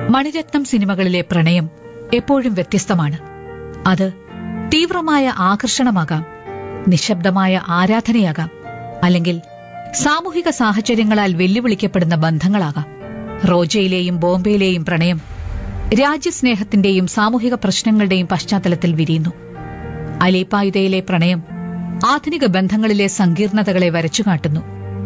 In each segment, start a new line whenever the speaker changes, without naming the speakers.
മണിരത്നം സിനിമകളിലെ പ്രണയം എപ്പോഴും വ്യത്യസ്തമാണ് അത് തീവ്രമായ ആകർഷണമാകാം നിശബ്ദമായ ആരാധനയാകാം അല്ലെങ്കിൽ സാമൂഹിക സാഹചര്യങ്ങളാൽ വെല്ലുവിളിക്കപ്പെടുന്ന ബന്ധങ്ങളാകാം റോജയിലെയും ബോംബെയിലെയും പ്രണയം രാജ്യസ്നേഹത്തിന്റെയും സാമൂഹിക പ്രശ്നങ്ങളുടെയും പശ്ചാത്തലത്തിൽ വിരിയുന്നു അലീപ്പായുധയിലെ പ്രണയം ആധുനിക ബന്ധങ്ങളിലെ സങ്കീർണതകളെ വരച്ചുകാട്ടുന്നു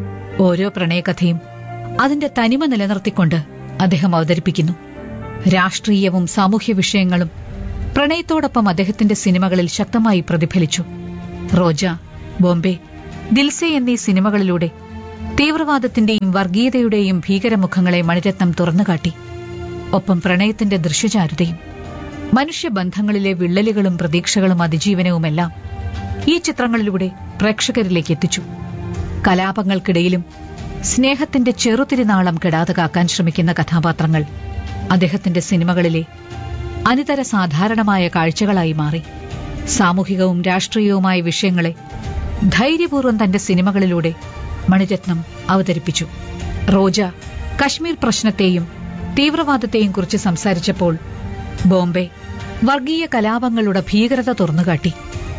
ഓരോ പ്രണയകഥയും അതിന്റെ തനിമ നിലനിർത്തിക്കൊണ്ട് അദ്ദേഹം അവതരിപ്പിക്കുന്നു രാഷ്ട്രീയവും സാമൂഹ്യ വിഷയങ്ങളും പ്രണയത്തോടൊപ്പം അദ്ദേഹത്തിന്റെ സിനിമകളിൽ ശക്തമായി പ്രതിഫലിച്ചു റോജ ബോംബെ ദിൽസെ എന്നീ സിനിമകളിലൂടെ തീവ്രവാദത്തിന്റെയും വർഗീയതയുടെയും ഭീകരമുഖങ്ങളെ മണിരത്നം തുറന്നുകാട്ടി ഒപ്പം പ്രണയത്തിന്റെ ദൃശ്യചാരുതയും മനുഷ്യബന്ധങ്ങളിലെ വിള്ളലുകളും പ്രതീക്ഷകളും അതിജീവനവുമെല്ലാം ഈ ചിത്രങ്ങളിലൂടെ പ്രേക്ഷകരിലേക്ക് എത്തിച്ചു കലാപങ്ങൾക്കിടയിലും സ്നേഹത്തിന്റെ ചെറുതിരിനാളം കെടാതെ കാക്കാൻ ശ്രമിക്കുന്ന കഥാപാത്രങ്ങൾ അദ്ദേഹത്തിന്റെ സിനിമകളിലെ അനിതര സാധാരണമായ കാഴ്ചകളായി മാറി സാമൂഹികവും രാഷ്ട്രീയവുമായ വിഷയങ്ങളെ ധൈര്യപൂർവ്വം തന്റെ സിനിമകളിലൂടെ മണിരത്നം അവതരിപ്പിച്ചു റോജ കശ്മീർ പ്രശ്നത്തെയും തീവ്രവാദത്തെയും കുറിച്ച് സംസാരിച്ചപ്പോൾ ബോംബെ വർഗീയ കലാപങ്ങളുടെ ഭീകരത തുറന്നുകാട്ടി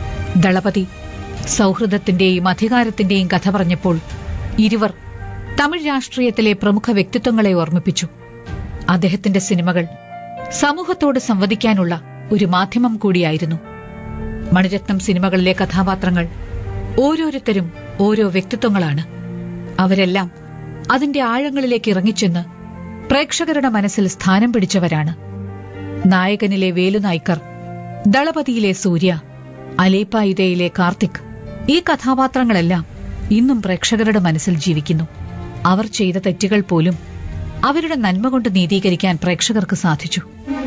ദളപതി സൗഹൃദത്തിന്റെയും അധികാരത്തിന്റെയും കഥ പറഞ്ഞപ്പോൾ ഇരുവർ തമിഴ് രാഷ്ട്രീയത്തിലെ പ്രമുഖ വ്യക്തിത്വങ്ങളെ ഓർമ്മിപ്പിച്ചു അദ്ദേഹത്തിന്റെ സിനിമകൾ സമൂഹത്തോട് സംവദിക്കാനുള്ള ഒരു മാധ്യമം കൂടിയായിരുന്നു മണിരത്നം സിനിമകളിലെ കഥാപാത്രങ്ങൾ ഓരോരുത്തരും ഓരോ വ്യക്തിത്വങ്ങളാണ് അവരെല്ലാം അതിന്റെ ആഴങ്ങളിലേക്ക് ഇറങ്ങിച്ചെന്ന് പ്രേക്ഷകരുടെ മനസ്സിൽ സ്ഥാനം പിടിച്ചവരാണ് നായകനിലെ വേലുനായ്ക്കർ ദളപതിയിലെ സൂര്യ അലേപ്പായുധയിലെ കാർത്തിക് ഈ കഥാപാത്രങ്ങളെല്ലാം ഇന്നും പ്രേക്ഷകരുടെ മനസ്സിൽ ജീവിക്കുന്നു അവർ ചെയ്ത തെറ്റുകൾ പോലും അവരുടെ നന്മ കൊണ്ട് നീതീകരിക്കാൻ പ്രേക്ഷകർക്ക് സാധിച്ചു